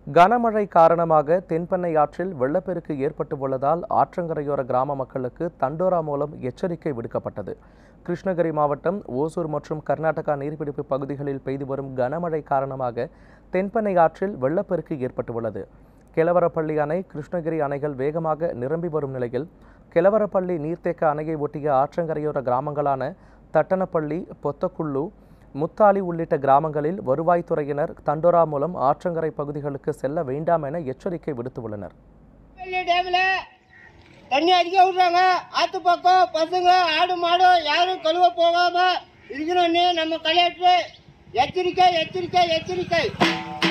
கனமழை காரணமாக தென்பெண்ணை ஆற்றில் வெள்ளப்பெருக்கு ஏற்பட்டுள்ளதால் ஆற்றங்கரையோர கிராம மக்களுக்கு தண்டோரா மூலம் எச்சரிக்கை விடுக்கப்பட்டது கிருஷ்ணகிரி மாவட்டம் ஓசூர் மற்றும் கர்நாடகா நீர்பிடிப்பு பகுதிகளில் பெய்து வரும் கனமழை காரணமாக தென்பெண்ணை ஆற்றில் வெள்ளப்பெருக்கு ஏற்பட்டுள்ளது கிழவரப்பள்ளி அணை கிருஷ்ணகிரி அணைகள் வேகமாக நிரம்பி வரும் நிலையில் கிழவரப்பள்ளி நீர்த்தேக்க அணையை ஒட்டிய ஆற்றங்கரையோர கிராமங்களான தட்டனப்பள்ளி பொத்தக்குள்ளு முத்தாலி உள்ளிட்ட கிராமங்களில் வருவாய்த்துறையினர் தண்டோரா மூலம் ஆற்றங்கரை பகுதிகளுக்கு செல்ல வேண்டாம் என எச்சரிக்கை விடுத்துள்ளனர் வெள்ளி டேமில் தண்ணி அடிக்க விட்றாங்க ஆற்று பக்கம் பசங்க ஆடு மாடு யாரும் கழுவ போகாம இருக்கணும்னு நம்ம கலெக்டர் எச்சரிக்கை எச்சரிக்கை எச்சரிக்கை